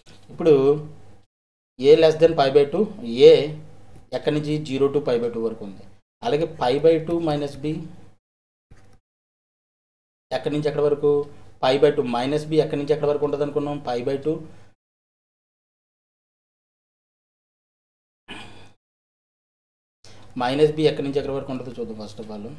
ఇప్పుడు a less than pi by two a ఎక్కడి నుంచి zero to pi by two వరకు ఉంది అలాగే pi by two minus b ఎక్కడి నుంచి ఎక్కడి వరకు pi by two minus b ఎక్కడి నుంచి ఎక్కడి వరకు ఉంటుంది అనుకున్నాం pi by two minus b ఎక్కడి నుంచి ఎక్కడి వరకు ఉంటుందో చూద్దాం first of all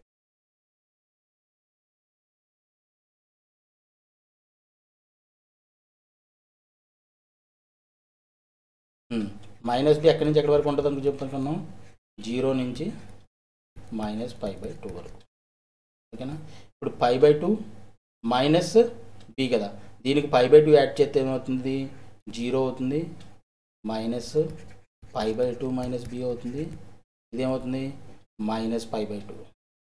minus b ఎక్కడి నుంచి ఎక్కడి వరకు ఉంటుంది అని చెప్తున్నాం జీరో నుంచి మైనస్ పై బై టూ వరకు ఓకేనా ఇప్పుడు pi by two minus b కదా దీనికి పై బై టూ యాడ్ చేస్తే ఏమవుతుంది జీరో అవుతుంది minus pi by two minus b అవుతుంది ఇదేమవుతుంది minus pi by two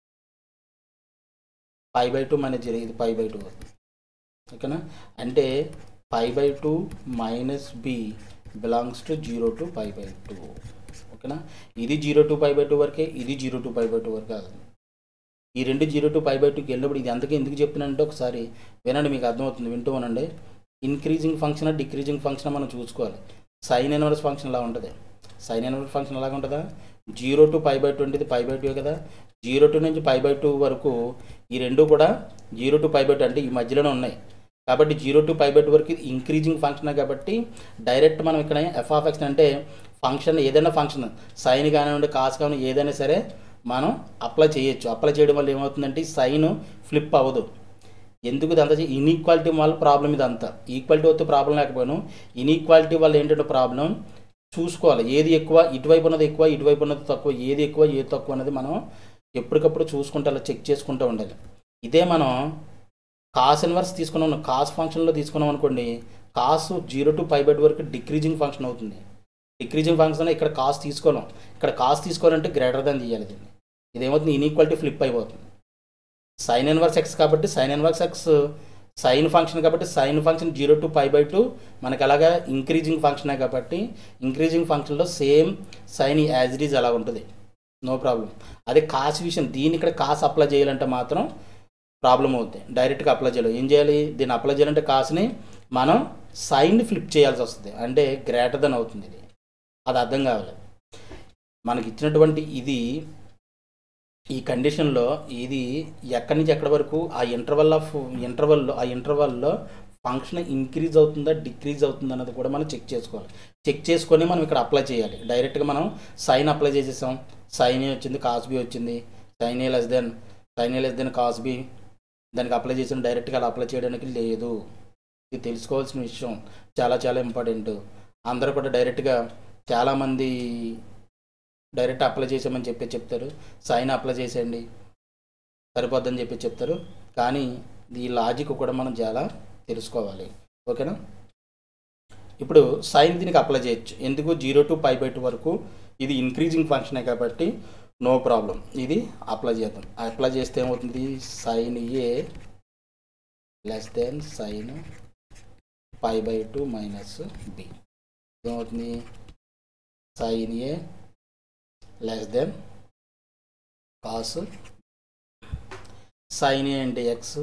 pi by two minus zero ఇది పై బై టూ అవుతుంది ఓకేనా అంటే pi by two minus B belongs to zero to pi by two ఓకేనా ఇది zero to pi by two వరకే ఇది zero to pi by two వరకే అవుతుంది ఈ రెండు జీరో టు పై బై టూకి వెళ్ళినప్పుడు ఇది అంతకే ఎందుకు చెప్తున్నానంటే ఒకసారి వినండి మీకు అర్థమవుతుంది వింటూ ఉనండి ఇంక్రీజింగ్ ఫంక్షన్ డిక్రీజింగ్ ఫంక్షన్ మనం చూసుకోవాలి సైన్ ఇన్వర్స్ ఫంక్షన్ ఇలా ఉంటుంది సైన్ ఇన్వర్స్ ఫంక్షన్ ఎలాగ ఉంటుందా zero to pi by two అంటే ఇది పై బై టూ కదా జీరో టూ నుంచి పై బై టూ వరకు ఈ రెండు కూడా zero to pi by two అంటే ఈ మధ్యలోనే ఉన్నాయి కాబట్టి zero to pi by two వరకు ఇది ఇంక్రీజింగ్ ఫంక్షన్ కాబట్టి డైరెక్ట్ మనం ఇక్కడ ఎఫ్ ఆఫ్ ఎక్స్ అంటే ఫంక్షన్ ఏదైనా ఫంక్షన్ సైన్ కానివ్వండి కాస్ కానివ్వండి ఏదైనా సరే మనం అప్లై చేయొచ్చు అప్లై చేయడం వల్ల ఏమవుతుందంటే సైన్ ఫ్లిప్ అవ్వదు ఎందుకు ఇదంతా ఇన్ఈక్వాలిటీ వల్ల ప్రాబ్లం ఇదంతా ఈక్వాలిటీ వస్తే ప్రాబ్లం లేకపోయాను ఇన్ఈక్వాలిటీ వల్ల ఏంటంటే ప్రాబ్లం చూసుకోవాలి ఏది ఎక్కువ ఇటువైపు ఉన్నది ఎక్కువ ఇటువైపు ఉన్నది తక్కువ ఏది ఎక్కువ ఏది తక్కువ అనేది మనం ఎప్పటికప్పుడు చూసుకుంటూ అలా చెక్ చేసుకుంటూ ఉండాలి ఇదే మనం కాస్ ఇన్వర్స్ తీసుకున్నాం కాస్ ఫంక్షన్లో తీసుకున్నాం అనుకోండి కాస్ జీరో టు పై బెడ్ వరకు డిక్రీజింగ్ ఫంక్షన్ అవుతుంది డిక్రీజింగ్ ఫంక్షన్ ఇక్కడ కాస్ తీసుకోలేం ఇక్కడ కాస్ తీసుకోవాలంటే గ్రేటర్ దాన్ తీయాలి దీన్ని ఇదేమవుతుంది ఇన్ఈక్వాలిటీ ఫ్లిప్ అయిపోతుంది సైన్ ఇన్వర్స్ ఎక్స్ కాబట్టి sine inverse x sine function కాబట్టి sine function zero to pi by two మనకి అలాగా ఇంక్రీజింగ్ ఫంక్షనే కాబట్టి ఇంక్రీజింగ్ ఫంక్షన్లో same sine as it is అలా ఉంటుంది నో ప్రాబ్లం అదే కాస్ విషయం దీన్ని ఇక్కడ కాస్ అప్లై చేయాలంటే మాత్రం ప్రాబ్లం అవుతుంది డైరెక్ట్గా అప్లై చేయలేం ఏం చేయాలి దీన్ని అప్లై చేయాలంటే కాస్ని మనం సైన్ ఫ్లిప్ చేయాల్సి వస్తుంది అంటే గ్రేటర్ దెన్ అవుతుంది ఇది అది అర్థం కావాలి మనకి ఇచ్చినటువంటి ఇది ఈ కండిషన్లో ఇది ఎక్కడి నుంచి ఎక్కడి వరకు ఆ ఇంటర్వల్ ఆఫ్ ఇంటర్వల్లో ఆ ఇంటర్వల్లో ఫంక్షన్ ఇంక్రీజ్ అవుతుందా డిక్రీజ్ అవుతుందా అన్నది కూడా మనం చెక్ చేసుకోవాలి చెక్ చేసుకొని మనం ఇక్కడ అప్లై చేయాలి డైరెక్ట్గా మనం సైన్ అప్లై చేసేసాం సైన్ ఏ వచ్చింది కాస్ బి వచ్చింది sine A less than sine A less than cos B దానికి అప్లై చేసిన డైరెక్ట్గా అలా అప్లై చేయడానికి లేదు ఇది తెలుసుకోవాల్సిన విషయం చాలా చాలా ఇంపార్టెంట్ అందరూ కూడా డైరెక్ట్గా చాలామంది డైరెక్ట్ అప్లై చేసామని చెప్పి చెప్తారు సైన్ అప్లై చేసేయండి సరిపోద్దని చెప్పి చెప్తారు కానీ ఈ లాజిక్ కూడా మనం చాలా తెలుసుకోవాలి ఓకేనా ఇప్పుడు సైన్ దీనికి అప్లై చేయొచ్చు ఎందుకు zero to pi by two వరకు ఇది ఇంక్రీజింగ్ ఫంక్షనే కాబట్టి నో ప్రాబ్లం ఇది అప్లై చేద్దాం అప్లై చేస్తే ఏమవుతుంది sine A less than sine pi by two minus B ఏమవుతుంది sine A less than cos sine A అంటే ఎక్స్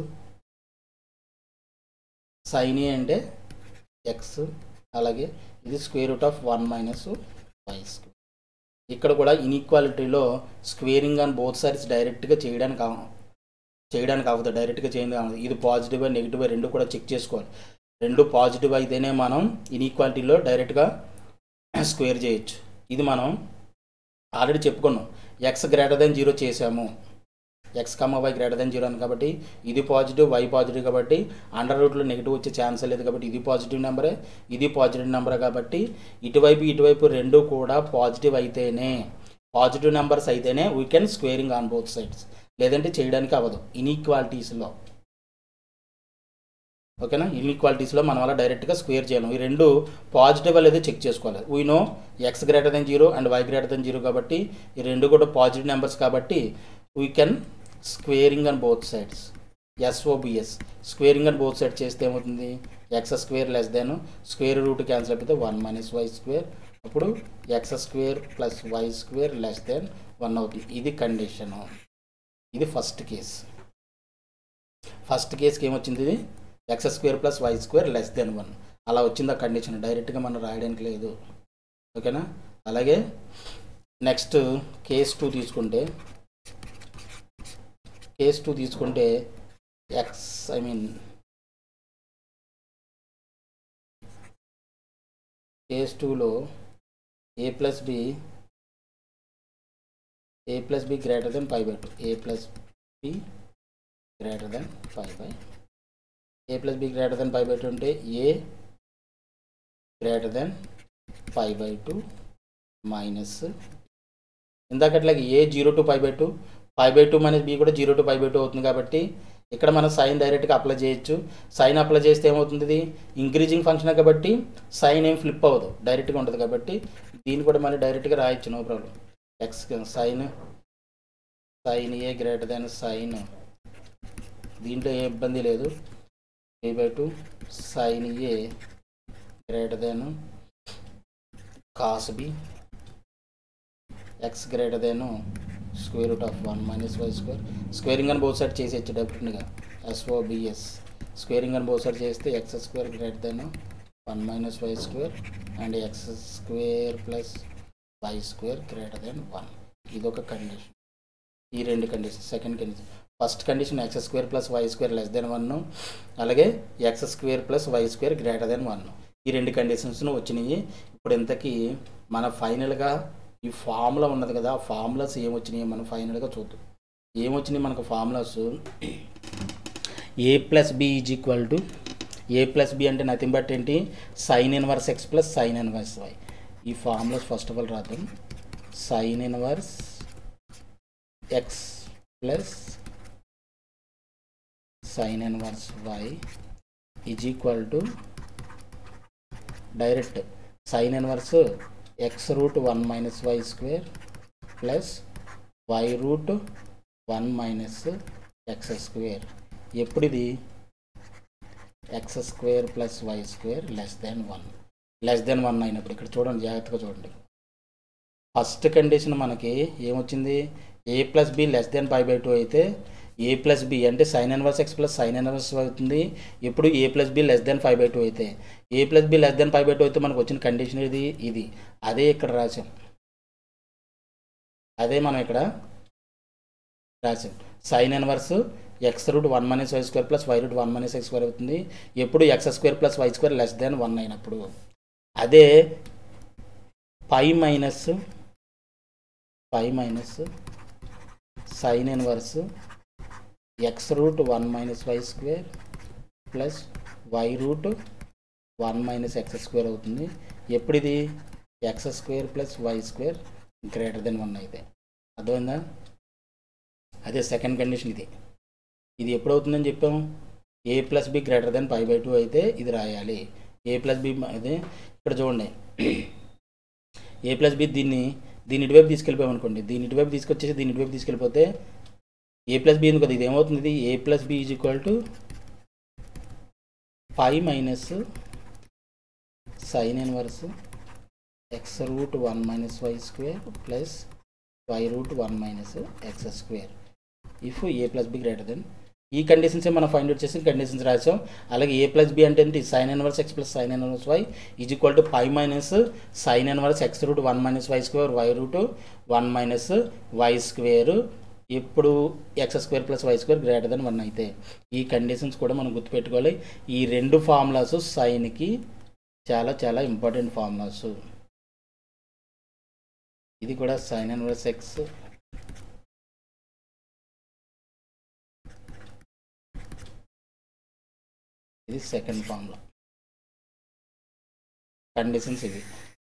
సైన్ ఏ అంటే ఎక్స్ అలాగే ఇది square root of one minus five square ఇక్కడ కూడా ఇన్ఈక్వాలిటీలో స్క్వేరింగ్ ఆన్ బోత్ సైడ్స్ డైరెక్ట్గా చేయడానికి అవ- చేయడానికి అవ్వదు డైరెక్ట్గా చేయడానికి అవ్వదు ఇది పాజిటివ్ నెగిటివ్ రెండు కూడా చెక్ చేసుకోవాలి రెండు పాజిటివ్ అయితేనే మనం ఇన్ఈక్వాలిటీలో డైరెక్ట్గా స్క్వేర్ చేయొచ్చు ఇది మనం ఆల్రెడీ చెప్పుకున్నాం ఎక్స్ గ్రేటర్ దెన్ జీరో చేసాము x comma y greater than zero అని కాబట్టి ఇది పాజిటివ్ వై పాజిటివ్ కాబట్టి అండర్ రూట్లో నెగిటివ్ వచ్చే ఛాన్స్ లేదు కాబట్టి ఇది పాజిటివ్ నెంబరే ఇది పాజిటివ్ నెంబరే కాబట్టి ఇటువైపు ఇటువైపు రెండు కూడా పాజిటివ్ అయితేనే పాజిటివ్ నెంబర్స్ అయితేనే we can squaring on both sides లేదంటే చేయడానికి అవ్వదు ఇన్ఈక్వాలిటీస్లో ఓకేనా ఇన్ఈక్వాలిటీస్లో మనం అలా డైరెక్ట్గా స్క్వేర్ చేయలేం ఈ రెండు పాజిటివ్ అనేది చెక్ చేసుకోవాలి we know x greater than zero and y greater than zero కాబట్టి ఈ రెండు కూడా పాజిటివ్ నెంబర్స్ కాబట్టి we can squaring on both sides SOBS squaring on both side చేస్తే ఏమవుతుంది x square less than square root cancel అయిపోతే one minus y square అప్పుడు x square plus y square less than one అవుతుంది ఇది condition ఇది first case first కేస్కి ఏమొచ్చింది ఇది x square plus y square less than one అలా వచ్చింది ఆ కండిషన్ డైరెక్ట్గా మనం రాయడానికి లేదు ఓకేనా అలాగే నెక్స్ట్ కేస్ టూ తీసుకుంటే కేస్ టూ తీసుకుంటే ఎక్స్ ఐ మీన్ కేస్ టూలో A plus B A plus B greater than five by two A plus B greater than five by A plus B greater than five by two అంటే A greater than five by two minus ఇందాకట్లాగే A zero to five by two five by two minus B కూడా zero to five by two అవుతుంది కాబట్టి ఇక్కడ మనం sign డైరెక్ట్గా apply చేయొచ్చు sign apply చేస్తే ఏమవుతుంది ఇది ఇంక్రీజింగ్ ఫంక్షన్ కాబట్టి సైన్ ఏం ఫ్లిప్ అవ్వదు డైరెక్ట్గా ఉంటుంది కాబట్టి దీన్ని కూడా మళ్ళీ డైరెక్ట్గా రాయొచ్చు no problem x sine sine A greater than sine దీంట్లో ఏ ఇబ్బంది లేదు A by two sine A greater than cos B x greater than square root of one minus y square squaring అని బోత్ సైడ్ చేసేయచ్చు డెఫినెట్గా SOBS squaring అని both side చేస్తే x square greater than one minus y square and x square plus y square greater than one ఇదొక condition ఈ రెండు condition second condition first condition x square plus y square less than one అలాగే x square plus y square greater than one ఈ రెండు కండిషన్స్ను వచ్చినాయి ఇప్పుడు ఇంతకీ మన ఫైనల్గా ఈ ఫార్ములా ఉన్నది కదా ఆ ఫార్ములాస్ ఏమొచ్చినాయి మనం ఫైనల్గా చూద్దాం ఏమొచ్చినాయి మనకు formulas A plus B is equal to A plus B అంటే నథింగ్ బట్ ఏంటి sine inverse x plus sine inverse y ఈ ఫార్ములాస్ ఫస్ట్ ఆఫ్ ఆల్ రాద్దాం sine inverse x plus sine inverse y is equal to direct sine inverse x root one minus y square plus y root one minus x square ఎప్పుడు ఇది x square plus y square less than one less than one అయినప్పుడు ఇక్కడ చూడండి జాగ్రత్తగా చూడండి first condition మనకి ఏమొచ్చింది A plus B less than five by two అయితే ఏ ప్లస్ బి అంటే sine inverse x plus sine inverse అవుతుంది ఎప్పుడు A plus B less than five by two అయితే A plus B less than five by two అయితే మనకు వచ్చిన condition ఇది ఇది అదే ఇక్కడ రాసాం అదే మనం ఇక్కడ రాసాం sine inverse x root one minus y square plus y root one minus x square అవుతుంది ఎప్పుడు x square plus y square less than one అయినప్పుడు అదే pi minus pi minus sine inverse x root one minus y square plus y root one minus x square అవుతుంది ఎప్పుడు ఇది x square plus y square greater than one అయితే అర్థమైందా అదే second condition ఇది ఇది ఎప్పుడు అవుతుందని చెప్పాం A plus B greater than five by two అయితే ఇది రాయాలి ఏ ప్లస్ బి అదే ఇక్కడ చూడండి ఏ ప్లస్ బి దీన్ని దీని ఇటువైపు తీసుకెళ్ళిపోయాం అనుకోండి దీని ఇటువైపు తీసుకొచ్చేసి దీని ఇటువైపు తీసుకెళ్ళిపోతే ఏ ప్లస్ బి ఉంది కదా ఇది ఏమవుతుంది ఇది A plus B is equal to five minus sine inverse x root one minus y square plus y root one minus x square if A plus B greater than ఈ conditions మనం find out చేసి conditions రాసాం అలాగే A plus B అంటే ఏంటి sine inverse x plus sine inverse y is equal to five minus sine inverse x root one minus y square y root one minus y square ఇప్పుడు x square plus y square greater than one అయితే ఈ conditions కూడా మనం గుర్తుపెట్టుకోవాలి ఈ రెండు formulas సైన్కి చాలా చాలా ఇంపార్టెంట్ ఫార్ములాస్ ఇది కూడా సైన్ ఇన్వర్స్ ఎక్స్ ఇది సెకండ్ ఫార్ములా కండిషన్స్ ఇవి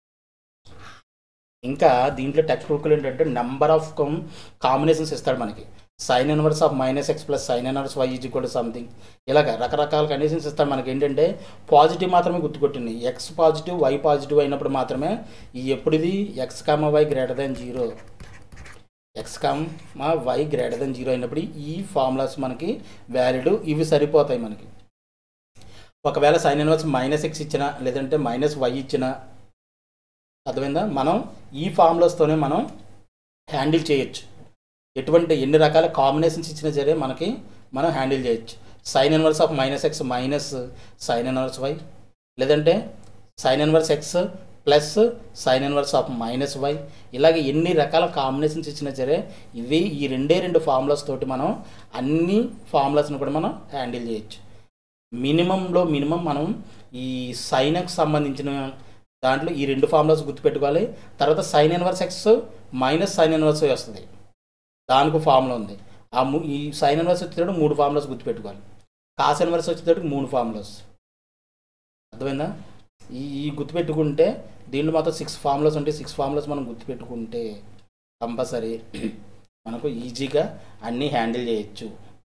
ఇంకా దీంట్లో టెక్స్ట్ బుక్లో ఏంటంటే నెంబర్ ఆఫ్ కమ్ కాంబినేషన్స్ ఇస్తాడు మనకి sine inverse of minus x plus sine inverse y is equal something ఇలాగ రకరకాల కండిషన్స్ ఇస్తాడు మనకి ఏంటంటే పాజిటివ్ మాత్రమే గుర్తుకొట్టింది ఎక్స్ పాజిటివ్ వై పాజిటివ్ అయినప్పుడు మాత్రమే ఈ ఎప్పుడు ఇది x comma y greater than zero x comma y greater than zero అయినప్పుడు ఈ ఫార్ములాస్ మనకి వ్యాలిడ్ ఇవి సరిపోతాయి మనకి ఒకవేళ సైన్ ఇన్వర్స్ మైనస్ ఎక్స్ ఇచ్చినా లేదంటే మైనస్ వై ఇచ్చినా అర్థమైందా మనం ఈ ఫార్ములాస్తోనే మనం హ్యాండిల్ చేయొచ్చు ఎటువంటి ఎన్ని రకాల కాంబినేషన్స్ ఇచ్చినా సరే మనకి మనం హ్యాండిల్ చేయొచ్చు sine inverse of minus x minus sine inverse y లేదంటే sine inverse x plus sine inverse of minus y ఇలాగే ఎన్ని రకాల కాంబినేషన్స్ ఇచ్చినా సరే ఇవి ఈ రెండే రెండు ఫార్ములాస్ తోటి మనం అన్ని ఫార్ములాస్ని కూడా మనం హ్యాండిల్ చేయొచ్చు మినిమంలో మినిమం మనం ఈ సైన్కి సంబంధించిన దాంట్లో ఈ రెండు ఫార్ములాస్ గుర్తుపెట్టుకోవాలి తర్వాత sine inverse x minus sine inverse వస్తుంది దానికి ఫార్ములా ఉంది ఆ ము- ఈ సైన్ ఇన్వర్స్ వచ్చేటప్పుడు మూడు ఫార్ములాస్ గుర్తుపెట్టుకోవాలి కాస్ ఇన్వర్స్ వచ్చేటప్పుడు మూడు ఫార్ములాస్ అర్థమైందా ఈ ఈ గుర్తుపెట్టుకుంటే దీంట్లో మాత్రం సిక్స్ ఫార్ములాస్ ఉంటాయి సిక్స్ ఫార్ములాస్ మనం గుర్తుపెట్టుకుంటే కంపల్సరీ మనకు ఈజీగా అన్నీ హ్యాండిల్ చేయొచ్చు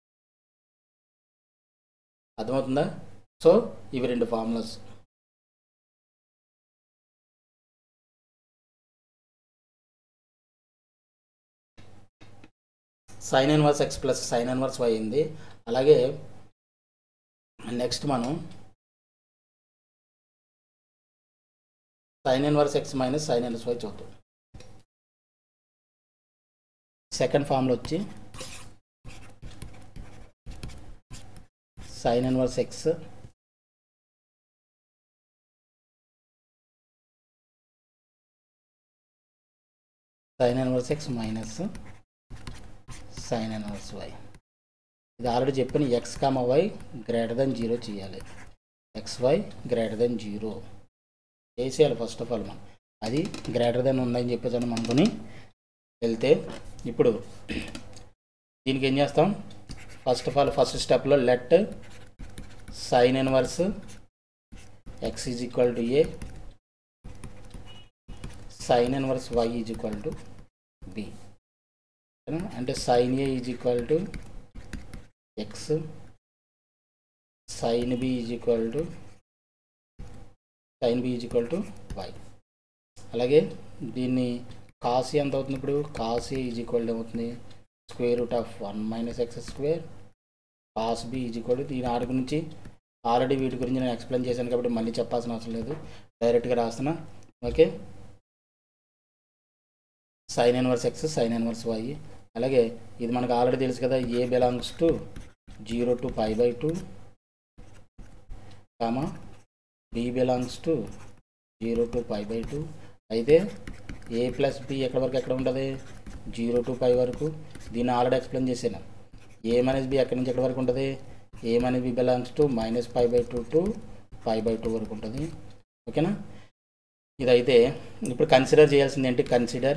అర్థమవుతుందా సో ఇవి రెండు formulas sine inverse x plus sine inverse y అయింది అలాగే నెక్స్ట్ మనం sine inverse x minus sine inverse y చూద్దాం సెకండ్ ఫామ్లో వచ్చి sine inverse x sine inverse x minus sine inverse y ఇది ఆల్రెడీ చెప్పిన x comma y greater than zero చేయాలి x y greater than zero చేసేయాలి first of all మనం అది greater than ఉందని చెప్పేసి అని అనుకుని వెళ్తే ఇప్పుడు దీనికి ఏం చేస్తాం ఫస్ట్ ఆఫ్ ఆల్ ఫస్ట్ స్టెప్లో let sine inverse x is equal to A sine inverse y is equal to B అంటే sine A is equal to x sine B is equal to sine B is equal to y అలాగే దీన్ని cos ఎంత అవుతుంది ఇప్పుడు cos A is equal ఏమవుతుంది square root of one minus x square cos B is equal దీని ఆరు గురించి already వీటి గురించి నేను ఎక్స్ప్లెయిన్ చేశాను కాబట్టి మళ్ళీ చెప్పాల్సిన అవసరం లేదు డైరెక్ట్గా రాస్తున్నా okay sine inverse x sine inverse y అలాగే ఇది మనకు ఆల్రెడీ తెలుసు కదా A belongs to zero to pi by two comma B belongs to zero to pi by two అయితే ఏ ప్లస్ బి ఎక్కడ వరకు ఎక్కడ ఉంటుంది జీరో టు పై వరకు దీన్ని ఆల్రెడీ ఎక్స్ప్లెయిన్ చేశాను ఏ మైనస్ బి ఎక్కడి నుంచి ఎక్కడి వరకు ఉంటుంది A minus B belongs to minus five by two to five by two వరకు ఉంటుంది ఓకేనా ఇదైతే ఇప్పుడు కన్సిడర్ చేయాల్సింది ఏంటి కన్సిడర్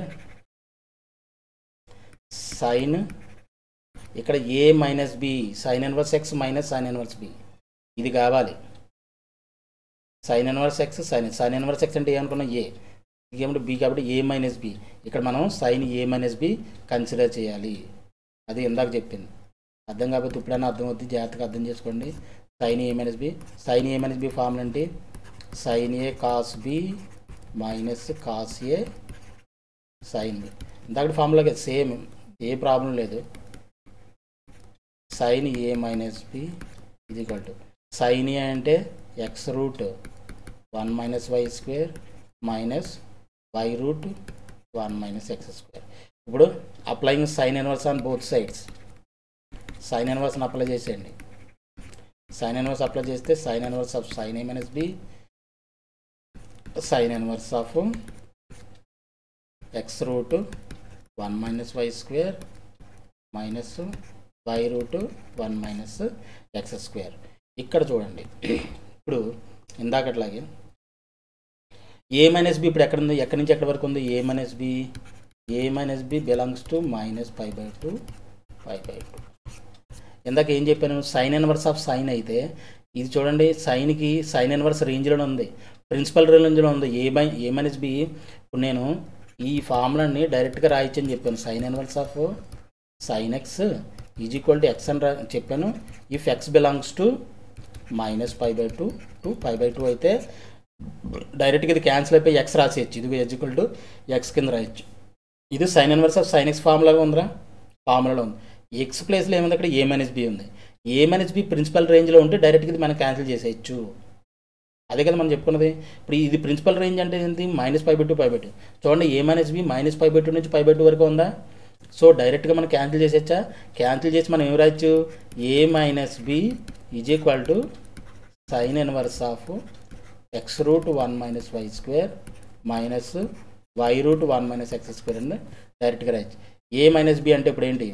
సైన్ ఇక్కడ A minus B sine inverse x minus sine inverse B ఇది కావాలి sine inverse x sine sine inverse x అంటే ఏమనుకున్నాం ఏ ఏమంటే బి కాబట్టి ఏ మైనస్ బి ఇక్కడ మనం sine A minus B consider చేయాలి అది ఇందాక చెప్పింది అర్థం కాకపోతే ఇప్పుడైనా అర్థం అవుతుంది జాగ్రత్తగా అర్థం చేసుకోండి sine A minus B sine A minus B formula ఏంటి sine A cos B minus cos A sine B ఇందాక ఫార్ములాగా సేమ్ ఏ ప్రాబ్లం లేదు సైన్ ఏ మైనస్ బి ఇది ఈక్వల్ టు సైన్ ఏ అంటే x root one minus y square minus y root one minus x square ఇప్పుడు applying sine inverse on both sides sine ఇన్వర్స్ని apply చేసేయండి sine inverse apply చేస్తే sine inverse of sign A minus B sine inverse of x root one minus y square minus y root one minus x square ఇక్కడ చూడండి ఇప్పుడు ఇందాకట్లాగే ఏ minus B ఇప్పుడు ఎక్కడ ఉంది ఎక్కడి నుంచి ఎక్కడి వరకు ఉంది A minus B A minus B belongs to minus five by two five by two ఇందాక ఏం చెప్పాను సైన్ ఇన్వర్స్ ఆఫ్ సైన్ అయితే ఇది చూడండి సైన్కి సైన్ ఇన్వర్స్ రేంజ్లోనే ఉంది ప్రిన్సిపల్ రేంజ్లో ఉంది A by A minus B ఇప్పుడు నేను ఈ ఫార్ములాని డైరెక్ట్గా రాయొచ్చని చెప్పాను sine inverse of sine x is equal to x అని రా చెప్పాను if x belongs to minus five by two to five by two అయితే డైరెక్ట్గా ఇది క్యాన్సిల్ అయిపోయి ఎక్స్ రాసేయచ్చు ఇది ఈజ్ ఈక్వల్ టు ఎక్స్ కింద రాయొచ్చు ఇది sine inverse of sine x ఫార్ములాగా ఉందిరా ఫార్ములాలో ఉంది ఎక్స్ ప్లేస్లో ఏముంది అక్కడ ఏ మైనస్ బి ఉంది ఏ మైనస్ బి ప్రిన్సిపల్ రేంజ్లో ఉంటే డైరెక్ట్గా ఇది మనం క్యాన్సిల్ చేసేయచ్చు అదే కదా మనం చెప్పుకున్నది ఇప్పుడు ఇది ప్రిన్సిపల్ రేంజ్ అంటే ఏంటి minus five by two five by two చూడండి A minus B minus five by two నుంచి ఫైవ్ బై టూ వరకు ఉందా సో డైరెక్ట్గా మనం క్యాన్సిల్ చేసేచ్చా క్యాన్సిల్ చేసి మనం ఏం రాయొచ్చు A minus B is equal to sine inverse of x root one minus y square minus y root one minus x square అని డైరెక్ట్గా రాయచ్చు ఏ మైనస్ బి అంటే ఇప్పుడు ఏంటి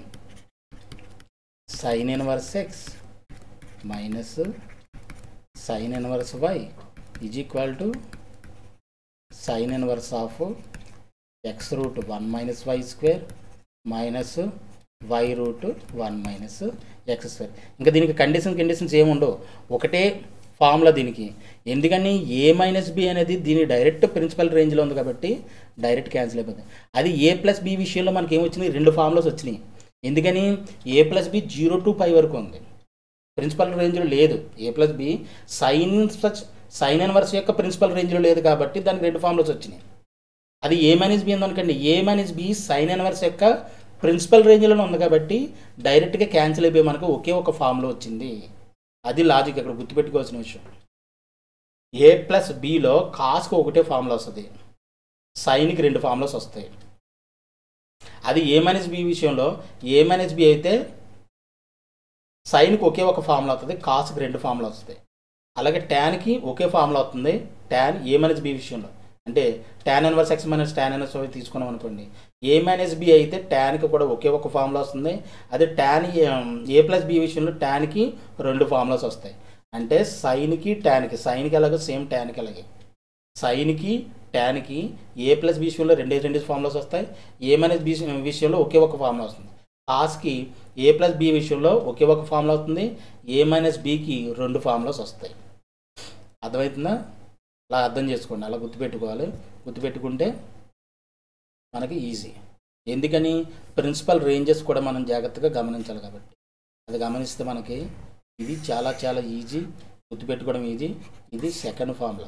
sine inverse x minus sine inverse y is equal to sine inverse of x root one minus y square minus y root one minus x square ఇంకా దీనికి condition conditions ఏముండవు ఒకటే formula దీనికి ఎందుకని ఏ minus B అనేది దీని direct principal రేంజ్లో ఉంది కాబట్టి డైరెక్ట్ క్యాన్సిల్ అయిపోతుంది అది ఏ ప్లస్ బి విషయంలో మనకి ఏమొచ్చినాయి రెండు ఫార్ములాస్ వచ్చినాయి ఎందుకని A plus B zero to pi వరకు ఉంది ప్రిన్సిపల్ రేంజ్లో లేదు A plus B sine such sine inverse యొక్క ప్రిన్సిపల్ రేంజ్లో లేదు కాబట్టి దానికి రెండు ఫార్ములాస్ వచ్చినాయి అది ఏ మైనస్ బి ఉందనుకోండి A minus B sine inverse యొక్క ప్రిన్సిపల్ రేంజ్లోనే ఉంది కాబట్టి డైరెక్ట్గా క్యాన్సిల్ అయిపోయి మనకు ఒకే ఒక ఫామ్లో వచ్చింది అది లాజిక్ ఇక్కడ గుర్తుపెట్టుకోవాల్సిన విషయం ఏ ప్లస్ బిలో కాస్కి ఒకటే ఫార్ములా వస్తుంది సైన్కి రెండు ఫార్ములాస్ వస్తాయి అది ఏ మైనస్ బి విషయంలో ఏ మైనస్ బి అయితే సైన్కి ఒకే ఒక ఫార్ములా వస్తుంది కాస్కి రెండు ఫార్ములా వస్తాయి అలాగే ట్యాన్కి ఒకే ఫార్ములా వస్తుంది ట్యాన్ ఏ మైనస్ బి విషయంలో అంటే tan inverse x minus tan inverse y తీసుకున్నాం అనుకోండి ఏ మైనస్ బి అయితే ట్యాన్కి కూడా ఒకే ఒక ఫార్ములా వస్తుంది అదే ట్యాన్ ఏ ప్లస్ బి విషయంలో ట్యాన్కి రెండు ఫార్ములాస్ వస్తాయి అంటే సైన్కి ట్యాన్కి సైన్కి అలాగే సేమ్ ట్యాన్కి అలాగే సైన్కి ట్యాన్కి ఏ ప్లస్ బి విషయంలో రెండే రెండు ఫార్ములాస్ వస్తాయి ఏ మైనస్ బి విషయంలో ఒకే ఒక ఫార్ములా వస్తుంది కాస్కి ఏ ప్లస్ బి విషయంలో ఒకే ఒక ఫార్ములా వస్తుంది ఏ మైనస్ బికి రెండు ఫార్ములాస్ వస్తాయి అర్థమవుతుందా అలా అర్థం చేసుకోండి అలా గుర్తుపెట్టుకోవాలి గుర్తుపెట్టుకుంటే మనకి ఈజీ ఎందుకని ప్రిన్సిపల్ రేంజెస్ కూడా మనం జాగ్రత్తగా గమనించాలి కాబట్టి అది గమనిస్తే మనకి ఇది చాలా చాలా ఈజీ గుర్తుపెట్టుకోవడం ఈజీ ఇది సెకండ్ ఫార్ములా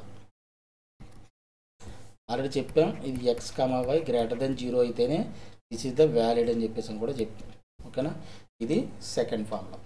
ఆల్రెడీ చెప్పాం ఇది x comma y greater than zero అయితేనే దిస్ ఇస్ ద వ్యాలిడ్ అని చెప్పేసి అని కూడా చెప్పాం ఓకేనా ఇది సెకండ్ ఫార్ములా